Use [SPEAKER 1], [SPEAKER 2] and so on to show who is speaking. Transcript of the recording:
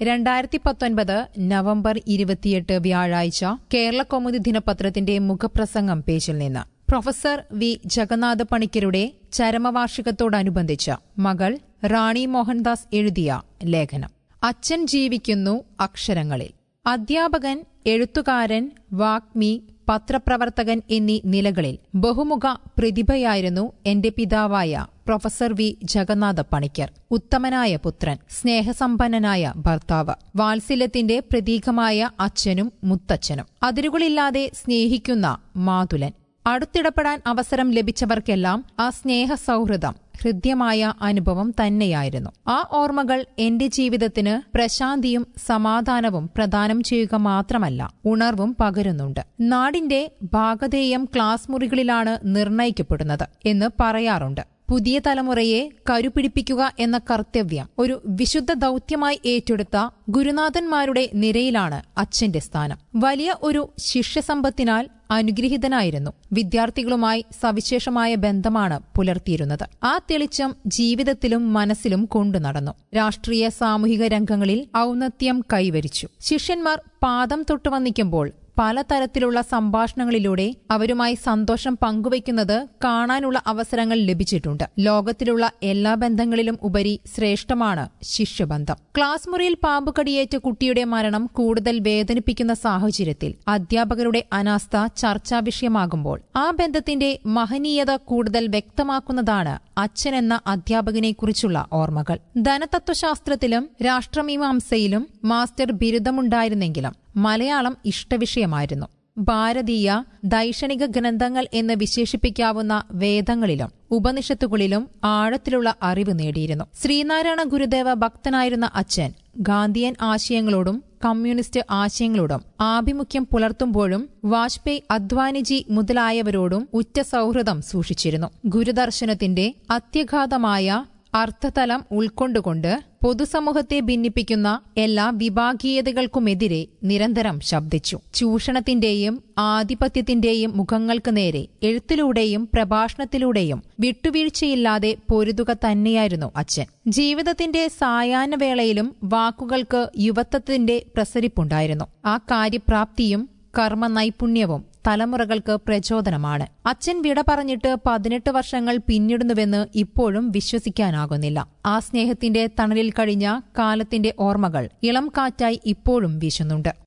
[SPEAKER 1] രണ്ടായിരത്തി പത്തൊൻപത് നവംബർ ഇരുപത്തിയെട്ട് വ്യാഴാഴ്ച കേരള കൗമുദി ദിനപത്രത്തിന്റെ മുഖപ്രസംഗം പേജിൽ നിന്ന് പ്രൊഫസർ വി ജഗന്നാഥ പണിക്കരുടെ ചരമവാർഷികത്തോടനുബന്ധിച്ച് മകൾ റാണി മോഹൻദാസ് എഴുതിയ ലേഖനം അച്ഛൻ ജീവിക്കുന്നു അക്ഷരങ്ങളിൽ അധ്യാപകൻ എഴുത്തുകാരൻ വാഗ്മി പത്രപ്രവർത്തകൻ എന്നീ നിലകളിൽ ബഹുമുഖ പ്രതിഭയായിരുന്നു എന്റെ പിതാവായ പ്രൊഫസർ വി ജഗന്നാഥ പണിക്കർ ഉത്തമനായ പുത്രൻ സ്നേഹസമ്പന്നനായ ഭർത്താവ് വാത്സല്യത്തിന്റെ പ്രതീകമായ അച്ഛനും മുത്തച്ഛനും അതിരുകളില്ലാതെ സ്നേഹിക്കുന്ന മാതുലൻ അടുത്തിടപെടാൻ അവസരം ലഭിച്ചവർക്കെല്ലാം ആ സ്നേഹ സൗഹൃദം ഹൃദ്യമായ അനുഭവം തന്നെയായിരുന്നു ആ ഓർമ്മകൾ എന്റെ ജീവിതത്തിന് പ്രശാന്തിയും സമാധാനവും പ്രദാനം ചെയ്യുക മാത്രമല്ല ഉണർവും പകരുന്നുണ്ട് നാടിന്റെ ഭാഗധേയം ക്ലാസ് മുറികളിലാണ് നിർണയിക്കപ്പെടുന്നത് എന്ന് പറയാറുണ്ട് പുതിയ തലമുറയെ കരുപിടിപ്പിക്കുക എന്ന കർത്തവ്യം ഒരു വിശുദ്ധ ദൌത്യമായി ഏറ്റെടുത്ത ഗുരുനാഥന്മാരുടെ നിരയിലാണ് അച്ഛന്റെ സ്ഥാനം വലിയ ഒരു ശിഷ്യസമ്പത്തിനാൽ അനുഗ്രഹീതനായിരുന്നു വിദ്യാർത്ഥികളുമായി സവിശേഷമായ ബന്ധമാണ് പുലർത്തിയിരുന്നത് ആ തെളിച്ചം ജീവിതത്തിലും മനസ്സിലും കൊണ്ടുനടന്നു രാഷ്ട്രീയ സാമൂഹിക രംഗങ്ങളിൽ ഔന്നത്യം കൈവരിച്ചു ശിഷ്യന്മാർ പാദം തൊട്ടുവന്നിക്കുമ്പോൾ പലതരത്തിലുള്ള സംഭാഷണങ്ങളിലൂടെ അവരുമായി സന്തോഷം പങ്കുവയ്ക്കുന്നത് കാണാനുള്ള അവസരങ്ങൾ ലഭിച്ചിട്ടുണ്ട് ലോകത്തിലുള്ള എല്ലാ ബന്ധങ്ങളിലും ഉപരി ശ്രേഷ്ഠമാണ് ശിഷ്യബന്ധം ക്ലാസ് മുറിയിൽ പാമ്പുകടിയേറ്റ കുട്ടിയുടെ മരണം കൂടുതൽ വേദനിപ്പിക്കുന്ന സാഹചര്യത്തിൽ അധ്യാപകരുടെ അനാസ്ഥ ചർച്ചാ വിഷയമാകുമ്പോൾ ആ ബന്ധത്തിന്റെ മഹനീയത കൂടുതൽ വ്യക്തമാക്കുന്നതാണ് അച്ഛൻ എന്ന അധ്യാപകനെക്കുറിച്ചുള്ള ഓർമ്മകൾ ധനതത്വശാസ്ത്രത്തിലും രാഷ്ട്രമീമാംസയിലും മാസ്റ്റർ ബിരുദമുണ്ടായിരുന്നെങ്കിലും മലയാളം ഇഷ്ടവിഷയമായിരുന്നു ഭാരതീയ ദൈക്ഷണിക ഗ്രന്ഥങ്ങൾ എന്ന് വിശേഷിപ്പിക്കാവുന്ന വേദങ്ങളിലും ഉപനിഷത്തുകളിലും ആഴത്തിലുള്ള അറിവ് നേടിയിരുന്നു ശ്രീനാരായണ ഗുരുദേവ ഭക്തനായിരുന്ന അച്ഛൻ ഗാന്ധിയൻ ആശയങ്ങളോടും കമ്മ്യൂണിസ്റ്റ് ആശയങ്ങളോടും ആഭിമുഖ്യം പുലർത്തുമ്പോഴും വാജ്പേയി അദ്വാനിജി മുതലായവരോടും ഉറ്റ സൗഹൃദം സൂക്ഷിച്ചിരുന്നു ഗുരുദർശനത്തിന്റെ അത്യഘാതമായ അർത്ഥതലം ഉൾക്കൊണ്ടുകൊണ്ട് പൊതുസമൂഹത്തെ ഭിന്നിപ്പിക്കുന്ന എല്ലാ വിഭാഗീയതകൾക്കുമെതിരെ നിരന്തരം ശബ്ദിച്ചു ചൂഷണത്തിന്റെയും ആധിപത്യത്തിന്റെയും മുഖങ്ങൾക്ക് നേരെ എഴുത്തിലൂടെയും പ്രഭാഷണത്തിലൂടെയും വിട്ടുവീഴ്ചയില്ലാതെ പൊരുതുക തന്നെയായിരുന്നു അച്ഛൻ ജീവിതത്തിന്റെ സായാഹ്നവേളയിലും വാക്കുകൾക്ക് യുവത്വത്തിന്റെ പ്രസരിപ്പുണ്ടായിരുന്നു ആ കാര്യപ്രാപ്തിയും കർമ്മ നൈപുണ്യവും തലമുറകൾക്ക് പ്രചോദനമാണ് അച്ഛൻ വിട പറഞ്ഞിട്ട് പതിനെട്ട് വർഷങ്ങൾ പിന്നിടുന്നുവെന്ന് ഇപ്പോഴും വിശ്വസിക്കാനാകുന്നില്ല ആ സ്നേഹത്തിന്റെ തണലിൽ കഴിഞ്ഞ കാലത്തിന്റെ ഓർമ്മകൾ ഇളം കാറ്റായി ഇപ്പോഴും വീശുന്നുണ്ട്